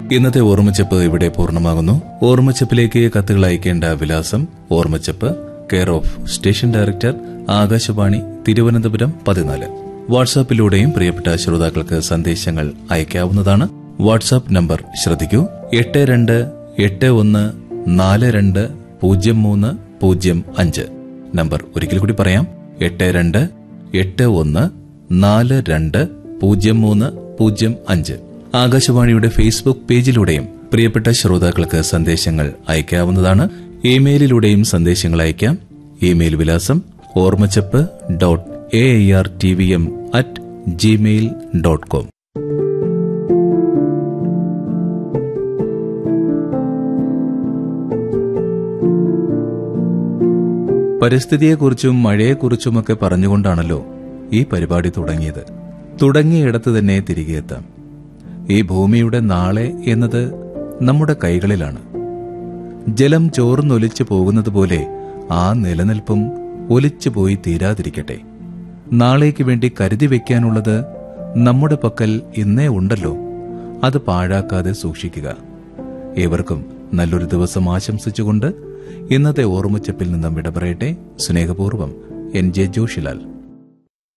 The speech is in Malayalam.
ഇന്നത്തെ ഓർമ്മച്ചപ്പ് ഇവിടെ പൂർണ്ണമാകുന്നു ഓർമ്മച്ചപ്പിലേക്ക് കത്തുകൾ അയക്കേണ്ട വിലാസം Ormacheppu care of station director Akashvani Thiruvananthapuram പതിനാല് വാട്സാപ്പിലൂടെയും പ്രിയപ്പെട്ട ശ്രോതാക്കൾക്ക് സന്ദേശങ്ങൾ അയക്കാവുന്നതാണ് വാട്സാപ്പ് നമ്പർ ശ്രദ്ധിക്കൂ എട്ട് രണ്ട് എട്ട് ഒന്ന് നാല് രണ്ട് പൂജ്യം മൂന്ന് പൂജ്യം അഞ്ച് നമ്പർ ഒരിക്കൽ കൂടി പറയാം എട്ട് രണ്ട് എട്ട് ഒന്ന് നാല് രണ്ട് പൂജ്യം മൂന്ന് പൂജ്യം അഞ്ച് ആകാശവാണിയുടെ ഫേസ്ബുക്ക് പേജിലൂടെയും പ്രിയപ്പെട്ട ശ്രോതാക്കൾക്ക് സന്ദേശങ്ങൾ അയക്കാവുന്നതാണ് ഇമെയിലിലൂടെയും സന്ദേശങ്ങൾ അയക്കാം ഇമെയിൽ വിലാസം Ormacheppu dot A R T V M at Gmail dot com പരിസ്ഥിതിയെക്കുറിച്ചും മഴയെക്കുറിച്ചുമൊക്കെ പറഞ്ഞുകൊണ്ടാണല്ലോ ഈ പരിപാടി തുടങ്ങിയത് തുടങ്ങിയിടത്ത് തന്നെ തിരികെ എത്താം ഈ ഭൂമിയുടെ നാളെ എന്നത് നമ്മുടെ കൈകളിലാണ് ജലം ചോർന്നൊലിച്ചു പോകുന്നത് പോലെ ആ നിലനിൽപ്പും ഒലിച്ചു പോയി തീരാതിരിക്കട്ടെ നാളേക്ക് വേണ്ടി കരുതി വെക്കാനുള്ളത് നമ്മുടെ പക്കൽ ഇന്നേ ഉണ്ടല്ലോ അത് പാഴാക്കാതെ സൂക്ഷിക്കുക ഏവർക്കും നല്ലൊരു ദിവസം ആശംസിച്ചുകൊണ്ട് ഇന്നത്തെ ഓർമ്മച്ചപ്പിൽ നിന്നും വിട പറയട്ടെ സ്നേഹപൂർവ്വം എൻ ജെ ജോഷിലാൽ